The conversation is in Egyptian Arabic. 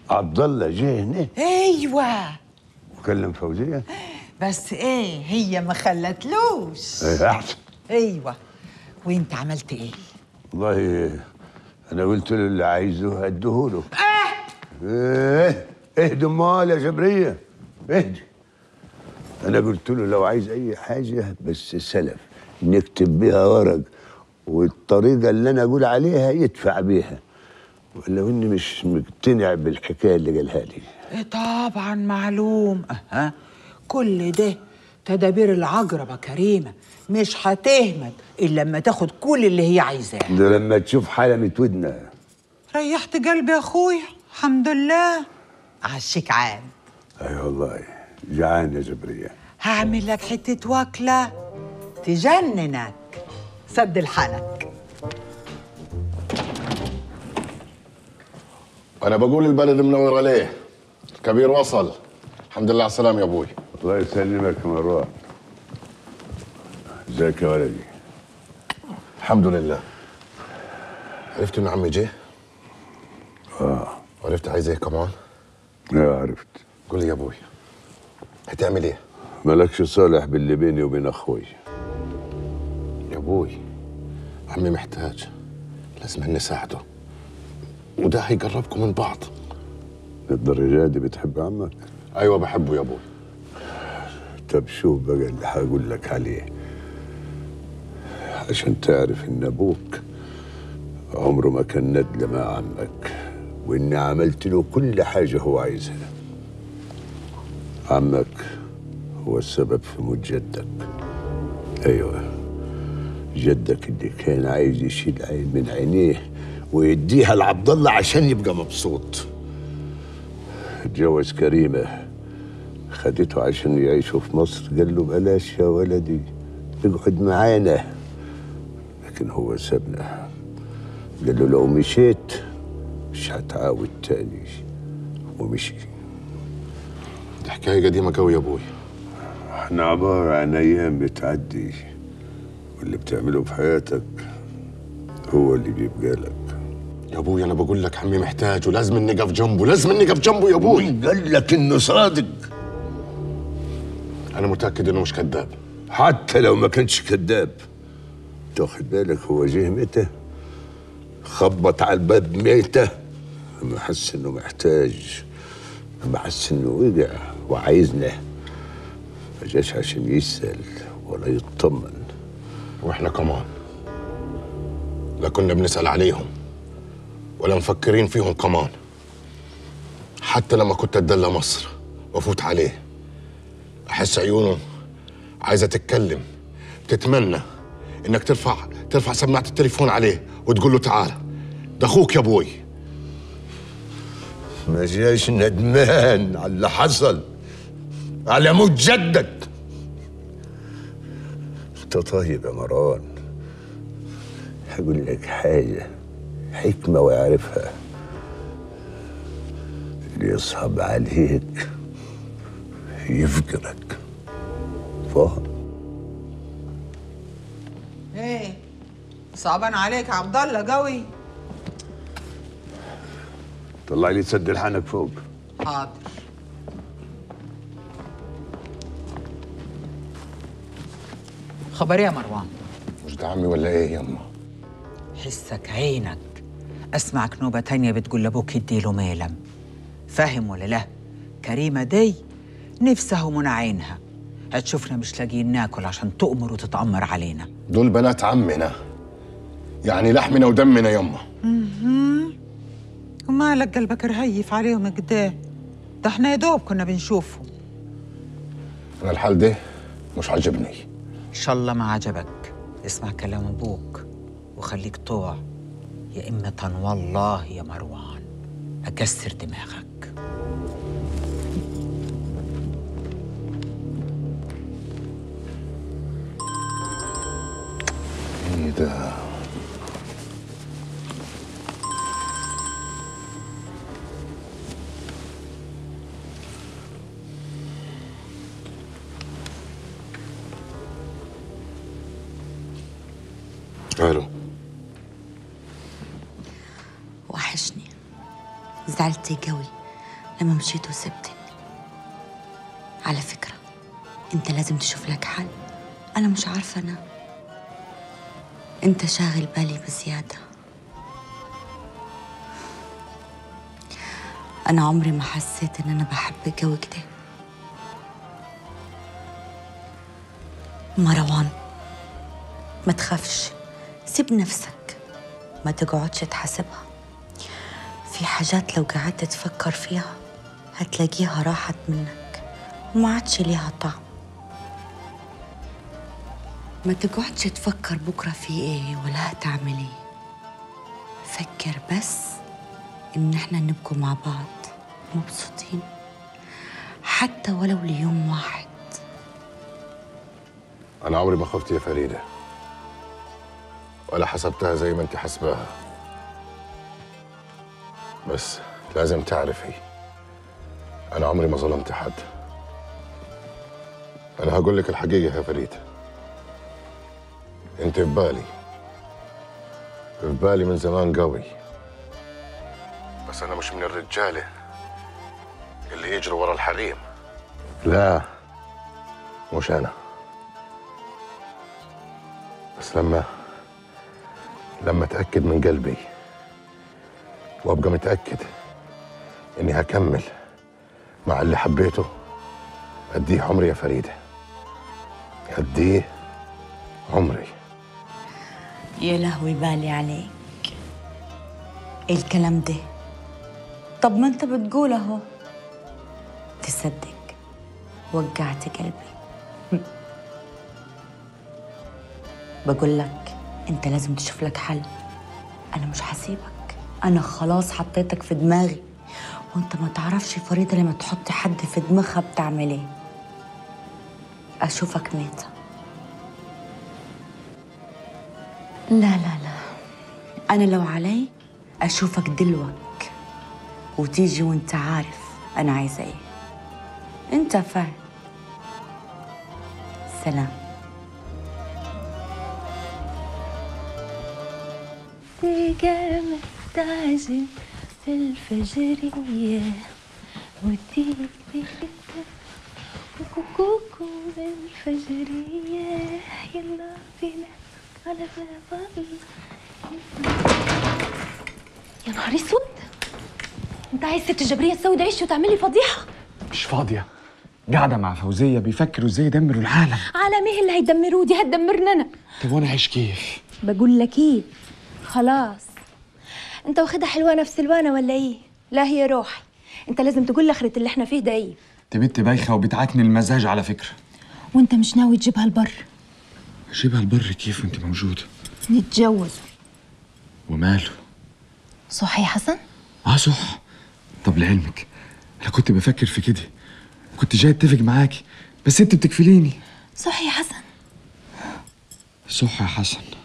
عبد الله جه هنا ايوه وكلم فوزيه بس ايه هي ما خلتلوش ايه احسن ايوه وانت عملت ايه والله انا قلت له اللي عايزه هديهوله ايه اهدي امال يا جبريه اهدي انا قلت له لو عايز اي حاجه بس سلف نكتب بيها ورق والطريقه اللي انا اقول عليها يدفع بيها ولو اني مش مقتنع بالحكايه اللي قالها لي إيه طبعا معلوم اها كل ده تدابير العجربة كريمة مش هتهمد إلا لما تاخد كل اللي هي عايزاه ده لما تشوف حلمة ودنا ريحت قلبي يا أخويا الحمد لله عشيك عام اي والله جعان يا جبريه هعمل لك حتة وكلة تجننك سد الحنك انا بقول البلد منور عليه الكبير وصل الحمد لله على السلامه يا ابوي الله يسلمك يا مروان ازيك يا ولدي الحمد لله عرفت ان عمي جه اه عرفت عايز ايه كمان يا عرفت قول لي يا ابوي هتعمل ايه مالكش صالح باللي بيني وبين اخوي يا ابوي عمي محتاج لازم نساعده وده هيقربكم من بعض للدرجه دي بتحب عمك ايوه بحبه يا ابوي طب شوف بقى اللي هقول لك عليه عشان تعرف ان ابوك عمره ما كان ندل مع عمك واني عملت له كل حاجه هو عايزها عمك هو السبب في موت جدك ايوه جدك اللي كان عايز يشيل عين من عينيه ويديها لعبد الله عشان يبقى مبسوط اتجوز كريمه خدته عشان يعيشوا في مصر قال له بلاش يا ولدي اقعد معانا لكن هو سابنا قال له لو مشيت مش هتعاود تاني ومشي دي حكايه قديمه قوي يا ابوي احنا عبارة عن ايام بتعدي واللي بتعمله في حياتك هو اللي بيبقى لك يا ابوي انا بقول لك عمي محتاج ولازم نقف جنبه لازم نقف جنبه يا ابوي قال لك انه صادق انا متاكد انه مش كذاب حتى لو ما كانش كذاب تاخد بالك هو جه متى خبط على الباب ميتة لما حس انه محتاج لما حس انه وقع وعايزنا ما جاش عشان يسأل ولا يطمن واحنا كمان لا كنا بنسال عليهم ولا مفكرين فيهم كمان حتى لما كنت اتدلى مصر وافوت عليه احس عيونه عايزه تتكلم تتمنى انك ترفع ترفع سماعه التليفون عليه وتقول له تعال ده اخوك يا ابوي ما جاش ندمان على اللي حصل على موت جدك انت طيب يا مروان هقول لك حاجة حكمة ويعرفها اللي يصعب عليك يفقرك فاهم ايه صعبان عليك يا عبد الله قوي طلع لي سد الحنك فوق حاضر خبر يا مروان مش ده عمي ولا ايه يما حسك عينك اسمعك نوبة تانية بتقول لابوك يديله ميلم فاهم ولا لا كريمة دي نفسها منى عينها هتشوفنا مش لاقيين ناكل عشان تؤمر وتتأمر علينا دول بنات عمنا يعني لحمنا ودمنا يما ومالك قلبك رهيف عليهم كده ده احنا يا دوب كنا بنشوفهم انا الحال ده مش عاجبني ان شاء الله ما عجبك اسمع كلام ابوك وخليك طوع يا إمة والله يا مروان أكسر دماغك ايه ده الو وحشني زعلت قوي لما مشيت وسبتني على فكرة انت لازم تشوف لك حل انا مش عارفة انا انت شاغل بالي بزيادة انا عمري ما حسيت ان انا بحبك قوي كده مروان ما تخافش سيب نفسك ما تقعدش تحاسبها في حاجات لو قعدت تفكر فيها هتلاقيها راحت منك وما عادش ليها طعم ما تقعدش تفكر بكرة في ايه ولا هتعمل ايه فكر بس ان احنا نبقوا مع بعض مبسوطين حتى ولو ليوم واحد انا عمري ما خفت يا فريده ولا حسبتها زي ما انت حسباها بس لازم تعرفي انا عمري ما ظلمت حد انا هقول لك الحقيقه يا فريده انت في بالي في بالي من زمان قوي بس انا مش من الرجاله اللي يجروا ورا الحريم لا مش انا بس لما لما اتاكد من قلبي وابقى متاكد اني هكمل مع اللي حبيته اديه عمري يا فريده اديه عمري يا لهوي بالي عليك إيه الكلام ده طب ما انت بتقول اهو تصدق وجعت قلبي بقول لك انت لازم تشوف لك حل انا مش هسيبك انا خلاص حطيتك في دماغي وانت ما تعرفش فريده لما تحط حد في دماغها بتعمل ايه اشوفك ميته لا لا لا أنا لو علي أشوفك دلوك وتيجي وأنت عارف أنا عايزة إيه أنت فاهم سلام تيجي مستعجل في الفجرية وديك بكتة وكوكوكو بالفجرية يلا بينا على باب يا نهار اسود انت عايز ست جبرية تسود عيش وتعملي فضيحة مش فاضية قاعدة مع فوزية بيفكروا ازاي يدمروا العالم على مين اللي هيدمروه دي هتدمرنا انا طب وانا عايش كيف؟ بقول لك ايه خلاص انت واخدها حلوانه في سلوانه ولا ايه لا هي روحي انت لازم تقول لاخرة اللي احنا فيه ده ايه دي بنت بايخة وبتعكني المزاج على فكرة وانت مش ناوي تجيبها البر اجيبها البر كيف وانت موجودة؟ نتجوز وماله؟ صح يا حسن اه صح طب لعلمك انا كنت بفكر في كده كنت جاي اتفق معاكي بس انت بتكفليني صح يا حسن صح يا حسن